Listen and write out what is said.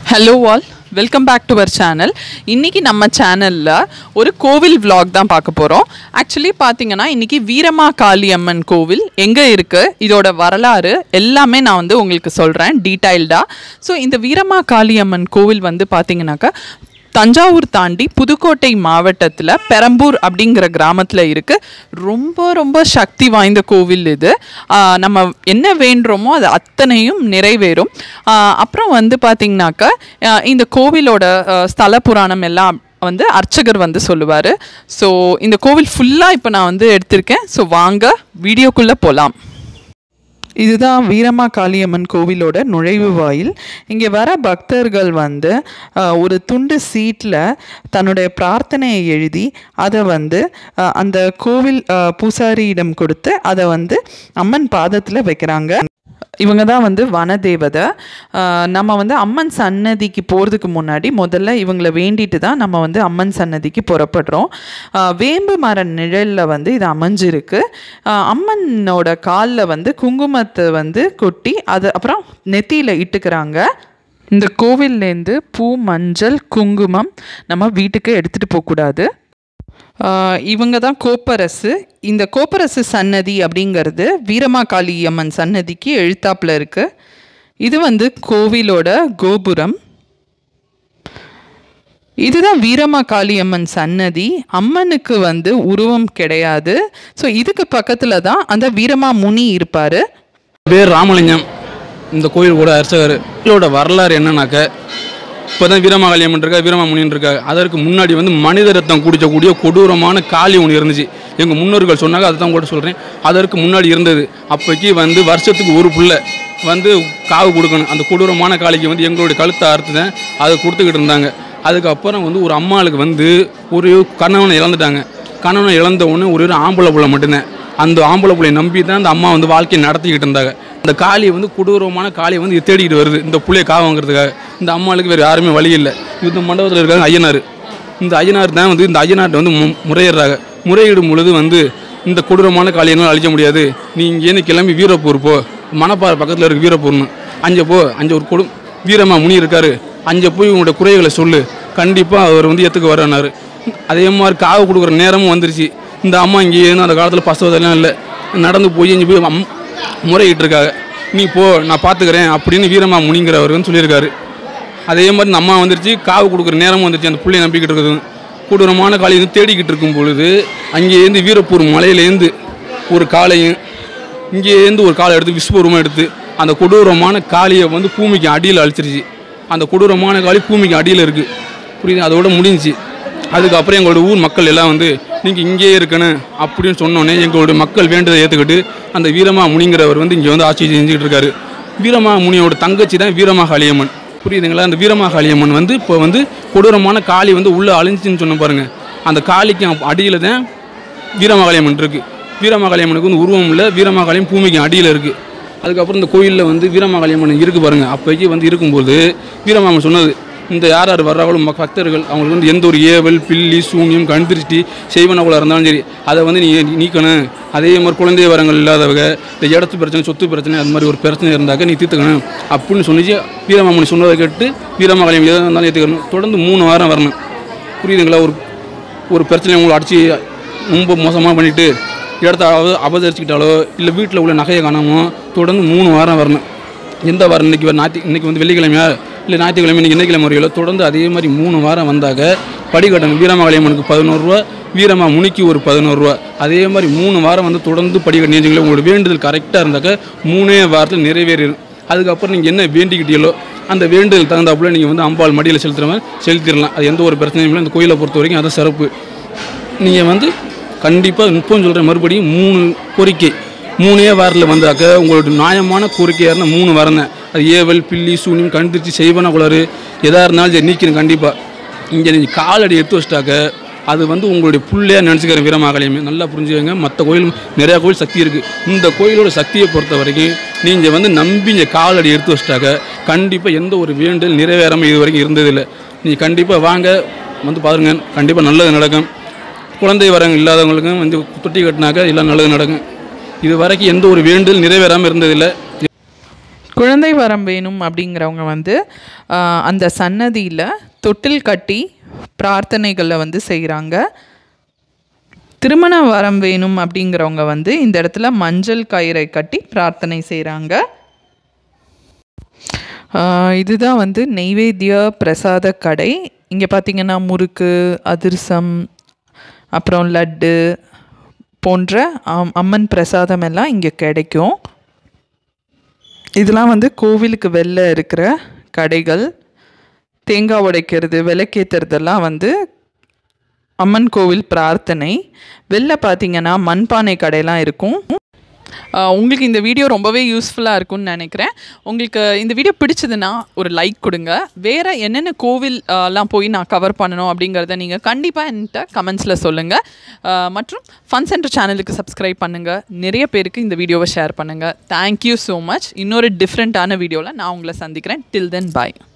hello all welcome back to our channel இன்றைக்கி நம்ம சேனலில் ஒரு கோவில் vlog தான் பார்க்க போகிறோம் ஆக்சுவலி பார்த்தீங்கன்னா இன்றைக்கி வீரமா காளியம்மன் கோவில் எங்கே இருக்குது இதோட வரலாறு எல்லாமே நான் வந்து உங்களுக்கு சொல்கிறேன் டீட்டெயில்டாக ஸோ இந்த வீரமா காளியம்மன் கோவில் வந்து பார்த்தீங்கன்னாக்கா தஞ்சாவூர் தாண்டி புதுக்கோட்டை மாவட்டத்தில் பெரம்பூர் அப்படிங்கிற கிராமத்தில் இருக்குது ரொம்ப ரொம்ப சக்தி வாய்ந்த கோவில் இது ஆஹ் நம்ம என்ன வேண்டுறோமோ அது அத்தனையும் நிறைவேறும் ஆஹ் அப்புறம் வந்து பார்த்திங்கனாக்கா ஆஹ் இந்த கோவிலோட ஆஹ் ஸ்தல புராணம் எல்லாம் வந்து அர்ச்சகர் வந்து சொல்லுவார் ஸோ இந்த கோவில் ஃபுல்லாக இப்போ நான் வந்து எடுத்திருக்கேன் ஸோ வாங்க வீடியோக்குள்ளே போகலாம் இதுதான் வீரமா காளியம்மன் கோவிலோட நுழைவு வாயில் இங்கே வர பக்தர்கள் வந்து அஹ், ஒரு துண்டு சீட்டில் தன்னுடைய பிரார்த்தனையை எழுதி அதை வந்து அஹ், அந்த கோவில் அஹ், பூசாரியிடம் கொடுத்து அதை வந்து அம்மன் பாதத்தில் வைக்கிறாங்க இவங்க தான் வந்து வனதேவதை அஹ், நம்ம வந்து அம்மன் சன்னதிக்கு போகிறதுக்கு முன்னாடி முதல்ல இவங்களை வேண்டிட்டு தான் நம்ம வந்து அம்மன் சன்னதிக்கு புறப்படுறோம் அஹ், வேம்பு மர நிழலில் வந்து இது அமைஞ்சிருக்கு அஹ், அம்மனோட காலில் வந்து குங்குமத்தை வந்து கொட்டி அது அப்புறம் நெத்தியில் இட்டுக்கிறாங்க இந்த கோவில்லேருந்து பூ மஞ்சள் குங்குமம் நம்ம வீட்டுக்கு எடுத்துகிட்டு போகக்கூடாது ஆஹ் இவங்க தான் கோப்பரசு இந்த கோப்பரசு சன்னதி அப்படிங்கிறது வீரமாகாளி அம்மன் சன்னதிக்கு எழுத்தாப்புல இருக்கு இது வந்து கோவிலோட கோபுரம் இதுதான் வீரமாகாளி அம்மன் சன்னதி அம்மனுக்கு வந்து உருவம் கிடையாது ஸோ இதுக்கு பக்கத்தில் தான் அந்த வீரமா முனி இருப்பார் பேர் ராமலிங்கம் இந்த கோயில் கூட அர்ச்சகர் கோயிலோட வரலாறு என்னன்னாக்க இப்போ தான் வீரமகாளியம்மன் இருக்கா வீரமாமுனின்னு இருக்கா அதற்கு முன்னாடி வந்து மனித ரத்தம் குடிக்கக்கூடிய கொடூரமான காளி ஒன்று இருந்துச்சு எங்கள் முன்னோர்கள் சொன்னாங்க அதை தான் கூட சொல்கிறேன் அதற்கு முன்னாடி இருந்தது அப்போக்கி வந்து வருஷத்துக்கு ஒரு புள்ள வந்து காவு கொடுக்கணும் அந்த கொடூரமான காளிக்கு வந்து எங்களுடைய கழுத்தை அறுத்து தான் அதை கொடுத்துக்கிட்டு இருந்தாங்க அதுக்கப்புறம் வந்து ஒரு அம்மாளுக்கு வந்து ஒரு கணவனை இழந்துட்டாங்க கணவனை இழந்த உடனே ஒரு ஒரு ஆம்பளை புள்ள மட்டும்தான் அந்த ஆம்பளை பிள்ளையை நம்பி தான் அந்த அம்மா வந்து வாழ்க்கையை நடத்திக்கிட்டு இருந்தாங்க அந்த காளியை வந்து கொடூரமான காளியை வந்து தேடிக்கிட்டு வருது இந்த புள்ளையை காவு வாங்குறதுக்காக இந்த அம்மாளுக்கு வேறு யாருமே வழி இல்லை இந்த மண்டபத்தில் இருக்காங்க ஐயனார் இந்த ஐயனார் தான் வந்து இந்த ஐயனார்ட்ட வந்து மு- முறையிடுறாங்க முறையிடும் பொழுது வந்து இந்த கொடூரமான காளியெல்லாம் அழிக்க முடியாது நீ இங்கேருந்து கிளம்பி வீரப்பூர் போ மணப்பாறை பக்கத்தில் இருக்க வீரப்பூர்னு அங்கே போ அங்கே ஒரு கொடு வீரமா முனி இருக்காரு அங்கே போய் உங்களோட குறைகளை சொல்லு கண்டிப்பாக அவர் வந்து ஏற்றுக்க வரனாரு அதே மாதிரி காவு கொடுக்குற நேரமும் வந்துருச்சு இந்த அம்மா இங்கே இருந்து அந்த காலத்தில் பசுவதெல்லாம் இல்லை நடந்து போய் இங்கே போய் அம் முறையிட்டு இருக்காங்க நீ போ நான் பார்த்துக்கிறேன் அப்படின்னு வீரமா முனிங்கிறவர் வந்து சொல்லியிருக்காரு அதே மாதிரி இந்த அம்மா வந்துருச்சு காவு கொடுக்குற நேரமும் வந்துருச்சு அந்த பிள்ளைய நம்பிக்கிட்டு இருக்குது கொடூரமான காளி வந்து தேடிக்கிட்டு இருக்கும் பொழுது அங்கேருந்து வீரப்பூர் மலையிலேருந்து ஒரு காளையும் இங்கேருந்து ஒரு காலை எடுத்து விஸ்வரூபம் எடுத்து அந்த கொடூரமான காளியை வந்து பூமிக்கு அடியில் அழிச்சிருச்சு அந்த கொடூரமான காளி பூமிக்கு அடியில் இருக்குது புரியுது அதோட முடிஞ்சுச்சு அதுக்கப்புறம் எங்களோட ஊர் மக்கள் எல்லாம் வந்து நீங்கள் இங்கேயே இருக்கணும் அப்படின்னு சொன்னோன்னே எங்களுடைய மக்கள் வேண்டதை ஏற்றுக்கிட்டு அந்த வீரமா முனிங்கிறவர் வந்து இங்கே வந்து ஆட்சி செஞ்சுக்கிட்டு இருக்காரு வீரமா முனியோட தங்கச்சி தான் வீரமா காளியம்மன் புரியுதுங்களா அந்த வீரமா காளியம்மன் வந்து இப்போ வந்து கொடூரமான காளி வந்து உள்ளே அழிஞ்சின்னு சொன்ன பாருங்க அந்த காளிக்கு அடியில் தான் வீரமகாளியம்மன் இருக்குது வீரமகாளியம்மனுக்கு வந்து உருவம் இல்லை வீரமகாளியம் பூமிக்கு அடியில் இருக்குது அதுக்கப்புறம் இந்த கோயிலில் வந்து வீரமகாளியம்மன் இருக்குது பாருங்க அப்போக்கி வந்து இருக்கும்போது வீரமாமன் சொன்னது இந்த யார் யார் வர்றாங்களோ ம- பக்தர்கள் அவங்களுக்கு வந்து எந்த ஒரு ஏவல் பில்லி சூன்யம் கண்திருஷ்டி செய்வனக்குள்ள இருந்தாலும் சரி அதை வந்து நீ நீக்கணும் அதே மாதிரி குழந்தை வரங்கள் இல்லாதவங்க இந்த இடத்து பிரச்சனை சொத்து பிரச்சனை அது மாதிரி ஒரு பிரச்சனை இருந்தாக்க நீ தீர்த்துக்கணும் அப்படின்னு சொன்னிச்சு வீரமாமணி சொன்னதை கேட்டு வீரமகாளியம் எதாக இருந்தாலும் ஏற்றுக்கணும் தொடர்ந்து மூணு வாரம் வரணும் புரியுதுங்களா ஒரு ஒரு பிரச்சனை உங்களை அடித்து ரொம்ப மோசமாக பண்ணிவிட்டு இடத்த அப அபதரிச்சுக்கிட்டாலோ இல்லை வீட்டில் உள்ள நகையை காணாமோ தொடர்ந்து மூணு வாரம் வரணும் எந்த வாரம் இன்றைக்கி நாத்தி இன்றைக்கி வந்து வெள்ளிக்கிழமையா இல்லை ஞாயிற்றுக்கிழமை இன்றைக்கி என்ன கிழமை வரையிலோ தொடர்ந்து அதே மாதிரி மூணு வாரம் வந்தாக்க படிக்கட்டணும் வீரமகாளியம்மனுக்கு பதினோருவா வீரமா முனிக்கு ஒரு பதினோருவா அதே மாதிரி மூணு வாரம் வந்து தொடர்ந்து படிக்கட்டு நீஞ்சிங்களே உங்களோட வேண்டுதல் கரெக்டாக இருந்தாக்க மூணே வாரத்தில் நிறைவேறிடும் அதுக்கப்புறம் நீங்கள் என்ன வேண்டிக்கிட்டீங்களோ அந்த வேண்டுதல் தகுந்தாப்புல நீங்கள் வந்து அம்பாள் மடியில் செலுத்துற மாதிரி செலுத்திடலாம் அது எந்த ஒரு பிரச்சனையும் இல்லை இந்த கோயிலை பொறுத்த வரைக்கும் அதான் சிறப்பு நீங்கள் வந்து கண்டிப்பாக நுட்பம் சொல்கிற மறுபடியும் மூணு கோரிக்கை மூணே வாரத்தில் வந்தாக்க உங்களோட நியாயமான கோரிக்கையாக இருந்தால் மூணு வாரம் தான் அது ஏவல் பில்லி சூனியம் கண்டுச்சு செய்வன குளறு எதாக இருந்தாலும் சரி நீக்கிறேன் கண்டிப்பாக இங்கே நீங்கள் காலடி எடுத்து வச்சிட்டாக்க அது வந்து உங்களுடைய புள்ளையாக நினச்சிக்கிற வீரமாகலையுமே நல்லா புரிஞ்சுக்கங்க மற்ற கோயில் நிறையா கோயில் சக்தி இருக்குது இந்த கோயிலோட சக்தியை பொறுத்த வரைக்கும் நீங்கள் வந்து நம்பி இங்கே காலடி எடுத்து வச்சிட்டாக்க கண்டிப்பாக எந்த ஒரு வேண்டல் நிறைவேறாமல் இது வரைக்கும் இருந்ததில்லை நீ கண்டிப்பாக வாங்க வந்து பாருங்க கண்டிப்பாக நல்லது நடக்கும் குழந்தை வரங்க இல்லாதவங்களுக்கும் வந்து தொட்டி கட்டினாக்க எல்லாம் நல்லது நடக்கும் இது வரைக்கும் எந்த ஒரு வேண்டல் நிறைவேறாமல் இருந்ததில்லை குழந்தை வரம் வேணும் அப்படிங்கிறவங்க வந்து ஆஹ், அந்த சன்னதியில் தொட்டில் கட்டி பிரார்த்தனைகளை வந்து செய்கிறாங்க திருமண வரம் வேணும் அப்படிங்கிறவங்க வந்து இந்த இடத்துல மஞ்சள் கயிறை கட்டி பிரார்த்தனை செய்கிறாங்க இதுதான் வந்து நெய்வேத்திய பிரசாத கடை இங்கே பார்த்தீங்கன்னா முறுக்கு அதிரசம் அப்புறம் லட்டு போன்ற அம்- அம்மன் பிரசாதம் எல்லாம் இங்கே கிடைக்கும் இதெல்லாம் வந்து கோவிலுக்கு வெளில இருக்கிற கடைகள் தேங்காய் உடைக்கிறது விளக்கேற்றுறதெல்லாம் வந்து அம்மன் கோவில் பிரார்த்தனை வெளில பார்த்தீங்கன்னா மண்பானை கடையெல்லாம் இருக்கும் ஆஹ் உங்களுக்கு இந்த வீடியோ ரொம்பவே யூஸ்ஃபுல்லாக இருக்கும்னு நினைக்கிறேன் உங்களுக்கு இந்த வீடியோ பிடிச்சதுன்னா ஒரு லைக் கொடுங்க வேறு என்னென்ன கோவில் ஆஹ் எல்லாம் போய் நான் கவர் பண்ணணும் அப்படிங்கிறத நீங்கள் கண்டிப்பாக என்கிட்ட கமெண்ட்ஸில் சொல்லுங்கள் மற்றும் ஃபன் சென்டர் சேனலுக்கு சப்ஸ்கிரைப் பண்ணுங்கள் நிறைய பேருக்கு இந்த வீடியோவை ஷேர் பண்ணுங்கள் தேங்க்யூ ஸோ மச் இன்னொரு டிஃப்ரெண்ட்டான வீடியோவில் நான் உங்களை சந்திக்கிறேன் டில் தென் பாய்